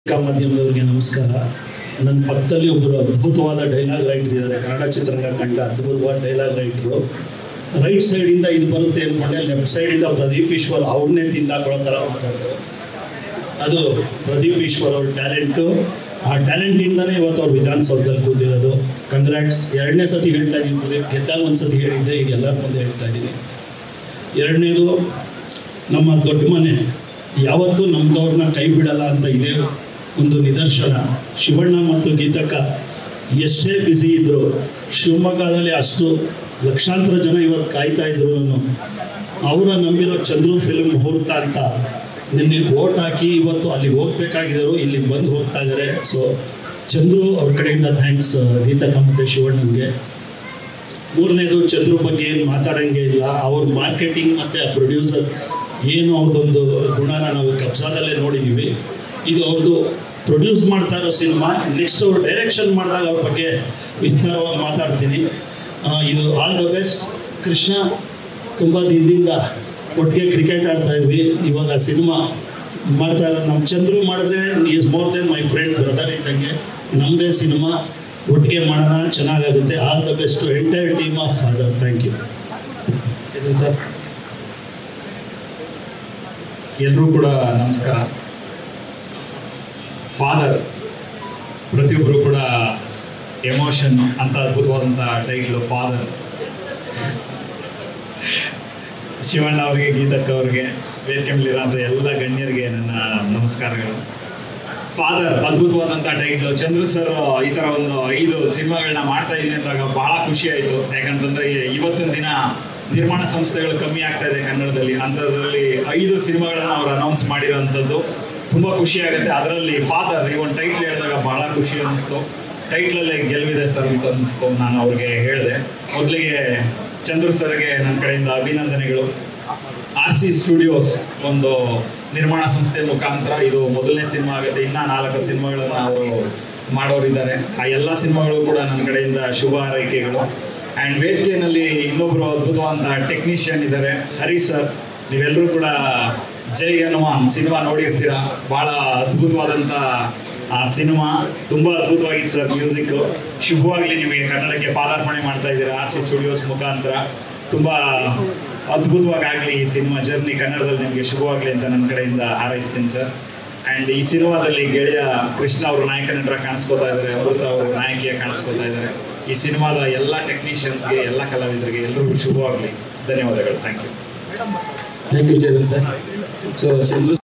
ಪತ್ರಿಕಾ ಮಾಧ್ಯಮದವರಿಗೆ ನಮಸ್ಕಾರ ನನ್ನ ಪಕ್ಕದಲ್ಲಿ ಒಬ್ಬರು ಅದ್ಭುತವಾದ ಡೈಲಾಗ್ ರೈಟರ್ ಇದ್ದಾರೆ ಕನ್ನಡ ಚಿತ್ರರಂಗ ಕಂಡ ಅದ್ಭುತವಾದ ಡೈಲಾಗ್ ರೈಟರು ರೈಟ್ ಸೈಡಿಂದ ಇದು ಬರುತ್ತೆ ಅಂದ್ಕೊಂಡೆ ಲೆಫ್ಟ್ ಸೈಡಿಂದ ಪ್ರದೀಪ್ ಈಶ್ವರ್ ಅವ್ರನ್ನೇ ತಿಂದಾಕೊಳ್ಳೋ ಥರ ಮಾತಾಡೋದು ಅದು ಪ್ರದೀಪ್ ಈಶ್ವರ್ ಅವ್ರ ಟ್ಯಾಲೆಂಟು ಆ ಟ್ಯಾಲೆಂಟಿಂದನೇ ಇವತ್ತು ಅವ್ರು ವಿಧಾನಸೌಧದಲ್ಲಿ ಕೂತಿರೋದು ಕಂಗ್ರಾಟ್ಸ್ ಎರಡನೇ ಸತಿ ಹೇಳ್ತಾ ಇದ್ದೀನಿ ಪ್ರದೀಪ್ ಗೆದ್ದಾಗ ಒಂದು ಸತಿ ಹೇಳಿದ್ದೆ ಈಗ ಎಲ್ಲರ ಮುಂದೆ ಹೇಳ್ತಾ ಇದ್ದೀನಿ ಎರಡನೇದು ನಮ್ಮ ದೊಡ್ಡ ಮನೆ ಯಾವತ್ತೂ ನಮ್ದವ್ರನ್ನ ಕೈ ಬಿಡಲ್ಲ ಅಂತ ಇದೆ ಒಂದು ನಿದರ್ಶನ ಶಿವಣ್ಣ ಮತ್ತು ಗೀತಕ್ಕ ಎಷ್ಟೇ ಬ್ಯುಸಿ ಇದ್ದರು ಶಿವಮೊಗ್ಗದಲ್ಲಿ ಅಷ್ಟು ಲಕ್ಷಾಂತರ ಜನ ಇವತ್ತು ಕಾಯ್ತಾ ಇದ್ರು ಅವರ ನಂಬಿರೋ ಚಂದ್ರು ಫಿಲ್ಮ್ ಮುಹೂರ್ತ ಅಂತ ನಿನ್ನೆ ಓಟ್ ಹಾಕಿ ಇವತ್ತು ಅಲ್ಲಿಗೆ ಹೋಗ್ಬೇಕಾಗಿದ್ದರು ಇಲ್ಲಿಗೆ ಬಂದು ಹೋಗ್ತಾ ಇದ್ದಾರೆ ಸೊ ಚಂದ್ರು ಅವ್ರ ಕಡೆಯಿಂದ ಥ್ಯಾಂಕ್ಸ್ ಗೀತಕ್ಕ ಮತ್ತು ಶಿವಣ್ಣನಿಗೆ ಮೂರನೇದು ಚಂದ್ರು ಬಗ್ಗೆ ಏನು ಮಾತಾಡೋಂಗೆ ಇಲ್ಲ ಅವ್ರ ಮಾರ್ಕೆಟಿಂಗ್ ಮತ್ತು ಆ ಪ್ರೊಡ್ಯೂಸರ್ ಏನು ಅವ್ರದ್ದೊಂದು ಗುಣನ ನಾವು ಕಬ್ಜಾದಲ್ಲೇ ನೋಡಿದ್ದೀವಿ ಇದು ಅವ್ರದ್ದು ಪ್ರೊಡ್ಯೂಸ್ ಮಾಡ್ತಾ ಇರೋ ಸಿನಿಮಾ ನೆಕ್ಸ್ಟ್ ಅವ್ರು ಡೈರೆಕ್ಷನ್ ಮಾಡಿದಾಗ ಅವ್ರ ಬಗ್ಗೆ ವಿಸ್ತಾರವಾಗಿ ಮಾತಾಡ್ತೀನಿ ಆ, ಇದು ಆಲ್ ದ ಬೆಸ್ಟ್ ಕೃಷ್ಣ ತುಂಬ ದಿನದಿಂದ ಒಟ್ಟಿಗೆ ಕ್ರಿಕೆಟ್ ಆಡ್ತಾ ಇದ್ವಿ ಇವಾಗ ಸಿನಿಮಾ ಮಾಡ್ತಾ ಇರೋದು ನಮ್ಮ ಚಂದ್ರು ಮಾಡಿದ್ರೆ is more than my friend brother ಇದ್ದಂಗೆ ನಮ್ಮದೇ ಸಿನಿಮಾ ಒಟ್ಟಿಗೆ ಮಾಡೋಣ ಚೆನ್ನಾಗಾಗುತ್ತೆ all the best entire team of father thank you ಇದು ಸರ್ ಎಲ್ರೂ ಕೂಡ ನಮಸ್ಕಾರ ಫಾದರ್ ಪ್ರತಿಯೊಬ್ಬರು ಕೂಡ ಎಮೋಷನ್ ಅಂತ ಅದ್ಭುತವಾದಂಥ ಟೈಟ್ಲು ಫಾದರ್ ಶಿವಣ್ಣ ಅವರಿಗೆ ಗೀತಕ್ಕ ಅವರಿಗೆ ವೇದಿಕೆ ಮೇಲಿರೋಂಥ ಎಲ್ಲ ಗಣ್ಯರಿಗೆ ನನ್ನ ನಮಸ್ಕಾರಗಳು ಫಾದರ್ ಅದ್ಭುತವಾದಂಥ ಟೈಟ್ಲು ಚಂದ್ರು ಸರ್ ಈ ಥರ ಒಂದು ಐದು ಸಿನಿಮಾಗಳನ್ನ ಮಾಡ್ತಾ ಇದ್ದೀನಿ ಅಂದಾಗ ಭಾಳ ಖುಷಿ ಆಯಿತು ಯಾಕಂತಂದರೆ ಇವತ್ತಿನ ದಿನ ನಿರ್ಮಾಣ ಸಂಸ್ಥೆಗಳು ಕಮ್ಮಿ ಆಗ್ತಾ ಇದೆ ಕನ್ನಡದಲ್ಲಿ ಅಂಥದ್ರಲ್ಲಿ ಐದು ಸಿನಿಮಾಗಳನ್ನ ಅವ್ರು ಅನೌನ್ಸ್ ಮಾಡಿರೋಂಥದ್ದು ತುಂಬ ಖುಷಿ ಆಗುತ್ತೆ ಅದರಲ್ಲಿ ಫಾದರ್ ಈ ಒಂದು ಟೈಟ್ಲ್ ಹೇಳಿದಾಗ ಭಾಳ ಖುಷಿ ಅನ್ನಿಸ್ತು ಟೈಟ್ಲಲ್ಲಿ ಗೆಲುವಿದೆ ಸರ್ ಅಂತ ಅನ್ನಿಸ್ತು ನಾನು ಅವ್ರಿಗೆ ಹೇಳಿದೆ ಮೊದಲಿಗೆ ಚಂದ್ರು ಸರ್ಗೆ ನನ್ನ ಕಡೆಯಿಂದ ಅಭಿನಂದನೆಗಳು ಆರ್ ಸಿ ಸ್ಟುಡಿಯೋಸ್ ಒಂದು ನಿರ್ಮಾಣ ಸಂಸ್ಥೆ ಮುಖಾಂತರ ಇದು ಮೊದಲನೇ ಸಿನಿಮಾ ಆಗುತ್ತೆ ಇನ್ನೂ ನಾಲ್ಕು ಸಿನಿಮಾಗಳನ್ನು ಅವರು ಮಾಡೋರಿದ್ದಾರೆ ಆ ಎಲ್ಲ ಸಿನಿಮಾಗಳು ಕೂಡ ನನ್ನ ಕಡೆಯಿಂದ ಶುಭ ಹಾರೈಕೆಗಳು ಆ್ಯಂಡ್ ವೇದಿಕೆಯಲ್ಲಿ ಇನ್ನೊಬ್ಬರು ಅದ್ಭುತವಾದಂಥ ಟೆಕ್ನಿಷಿಯನ್ ಇದ್ದಾರೆ ಹರಿ ಸರ್ ನೀವೆಲ್ಲರೂ ಕೂಡ ಜೈ ಹನುಮಾನ್ ಸಿನಿಮಾ ನೋಡಿರ್ತೀರ ಭಾಳ ಅದ್ಭುತವಾದಂಥ ಆ ಸಿನಿಮಾ ತುಂಬ ಅದ್ಭುತವಾಗಿತ್ತು ಸರ್ ಮ್ಯೂಸಿಕ್ಕು ಶುಭವಾಗಲಿ ನಿಮಗೆ ಕನ್ನಡಕ್ಕೆ ಪಾದಾರ್ಪಣೆ ಮಾಡ್ತಾ ಇದ್ದೀರಾ ಆರ್ ಸಿ ಸ್ಟುಡಿಯೋಸ್ ಮುಖಾಂತರ ತುಂಬ ಅದ್ಭುತವಾಗಿ ಆಗಲಿ ಈ ಸಿನಿಮಾ ಜರ್ನಿ ಕನ್ನಡದಲ್ಲಿ ನಿಮಗೆ ಶುಭವಾಗಲಿ ಅಂತ ನನ್ನ ಕಡೆಯಿಂದ ಹಾರೈಸ್ತೀನಿ ಸರ್ ಆ್ಯಂಡ್ ಈ ಸಿನಿಮಾದಲ್ಲಿ ಗೆಳೆಯ ಕೃಷ್ಣ ಅವರು ನಾಯಕ ನಟರ ಕಾಣಿಸ್ಕೋತಾ ಇದ್ದಾರೆ ಅಮೃತ ಅವರು ನಾಯಕಿಯ ಕಾಣಿಸ್ಕೋತಾ ಇದ್ದಾರೆ ಈ ಸಿನಿಮಾದ ಎಲ್ಲ ಟೆಕ್ನಿಷಿಯನ್ಸ್ಗೆ ಎಲ್ಲ ಕಲಾವಿದರಿಗೆ ಎಲ್ರಿಗೂ ಶುಭವಾಗಲಿ ಧನ್ಯವಾದಗಳು thank you thank you Chetan sir so Chandru